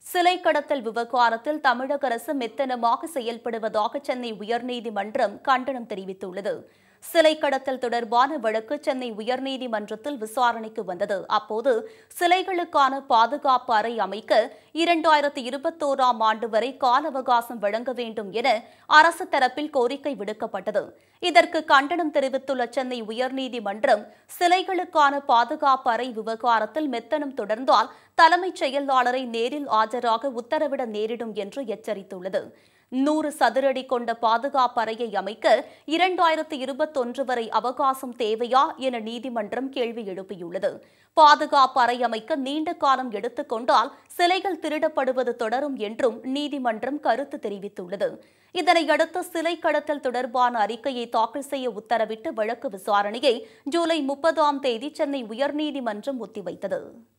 சிலை கடத்தல் விவகாரத்தில் தமிழக அரசு மெத்தனமாக செயல்படுவதாக சென்னை உயர்நீதிமன்றம் கண்டனம் தெரிவித்துள்ளது சிலை கடத்தல் தொடர்பான வழக்கு சென்னை உயர்நீதிமன்றத்தில் விசாரணைக்கு வந்தது அப்போது சிலைகளுக்கான பாதுகாப்பு அறை அமைக்க இரண்டாயிரத்தி இருபத்தோராம் ஆண்டு வரை கால அவகாசம் வழங்க வேண்டும் என அரசு தரப்பில் கோரிக்கை விடுக்கப்பட்டது இதற்கு கண்டனம் தெரிவித்துள்ள சென்னை உயர்நீதிமன்றம் சிலைகளுக்கான பாதுகாப்பு அறை விவகாரத்தில் மெத்தனம் தொடர்ந்தால் தலைமைச் செயலாளரை நேரில் ஆஜராக உத்தரவிட நேரிடும் என்று எச்சரித்துள்ளது நூறு சதுரடி கொண்ட பாதுகாப்பு அறையை அமைக்க இரண்டாயிரத்து இருபத்தொன்று வரை அவகாசம் தேவையா என நீதிமன்றம் கேள்வி எழுப்பியுள்ளது பாதுகாப்பு அறை அமைக்க நீண்ட காலம் எடுத்துக்கொண்டால் சிலைகள் திருடப்படுவது தொடரும் என்றும் நீதிமன்றம் கருத்து தெரிவித்துள்ளது இதனையடுத்து சிலை கடத்தல் தொடர்பான அறிக்கையை தாக்கல் செய்ய உத்தரவிட்டு வழக்கு விசாரணையை ஜூலை முப்பதாம் தேதி சென்னை உயர்நீதிமன்றம் ஒத்திவைத்தது